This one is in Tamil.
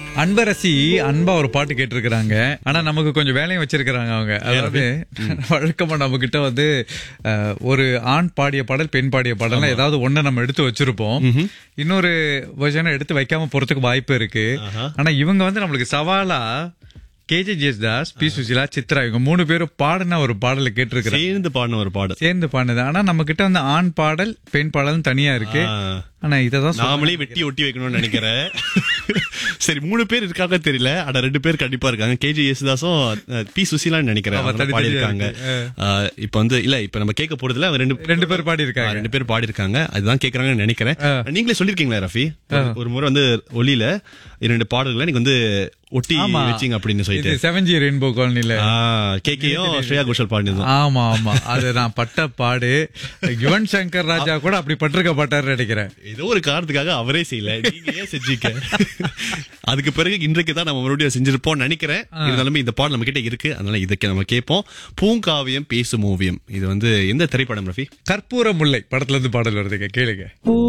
அன்பரசி அன்பா ஒரு பாட்டு கேட்டிருக்கிறாங்க ஆனா நமக்கு கொஞ்சம் வேலையும் வச்சிருக்கிறாங்க அவங்க அதாவது வழக்கமா நம்ம கிட்ட வந்து அஹ், ஒரு ஆண் பாடிய பாடல் பெண் பாடிய பாடல் ஏதாவது ஒண்ணு நம்ம எடுத்து வச்சிருப்போம் இன்னொரு வெர்ஷனை எடுத்து வைக்காம போறதுக்கு வாய்ப்பு இருக்கு ஆனா இவங்க வந்து நம்மளுக்கு சவாலா கேஜேஜிஎஸ் தாஸ் பி சுசிலா சித்ரா இவங்க மூணு பேரும் பாடின ஒரு பாடலை கேட்டிருக்கிறாங்க சேர்ந்து பாடின ஒரு பாடல் சேர்ந்து பாடுனது ஆனா நம்ம கிட்ட வந்து ஆண் பாடல் பெண் பாடல் தனியா இருக்கு ஆ. ஆனா இததான் சொல்ல- நாமளே வெட்டி ஒட்டி வைக்கணும்னு நினைக்கிறேன் சரி மூணு பேர் இருக்காங்க தெரியல ஆனா ரெண்டு பேர் கண்டிப்பா இருக்காங்க கேஜி யேசுதாஸும் அஹ், பி சுசீலான்னு நினைக்கிறேன் ஆமா, அவங்க தனி பாடியிருக்காங்க அஹ், இப்ப வந்து இல்ல இப்ப நம்ம கேட்க போறதுல அவங்க ரெண்டு ரெண்டு பேர் பாடி ஆ, இருக்காங்க ரெண்டு பேர் பாடி இருக்காங்க அதுதான் கேக்குறாங்கன்னு நினைக்கிறேன் நீங்களே சொல்லிருக்கீங்களா ரஃபி ஒரு- ஒரு முறை வந்து ஒலியில இரண்டு பாடல்களை நீங்க வந்து ஒட்டி ஆமா. வச்சீங்க அப்படின்னு சொல்லிட்டு இது செவன் ஜி ரெயின்போ காலனில கேக்கையும் ஸ்ரேயா கோஷல் பாடினதும் ஆமா ஆமா அது நான் பட்ட பாடு யுவன் சங்கர் ராஜா கூட அப்படி பட்டிருக்க மாட்டாருன்னு நினைக்கிறேன் ஏதோ ஒரு காரணத்துக்காக அவரே செய்யல நீங்க ஏன் செஞ்சீங்க அதுக்கு பிறகு இன்றைக்கு தான் நம்ம மறுபடியும் செஞ்சிருப்போம் நினைக்கிறேன் இருந்தாலுமே இந்த பாடல் நம்ம கிட்ட இருக்கு அதனால இதுக்கு நம்ம கேட்போம் பூங்காவியம் பேசும் ஓவியம் இது வந்து எந்த திரைப்படம் ரஃபி கற்பூர முல்லை படத்துல இருந்து பாடல் வருதுங்க கேளுங்க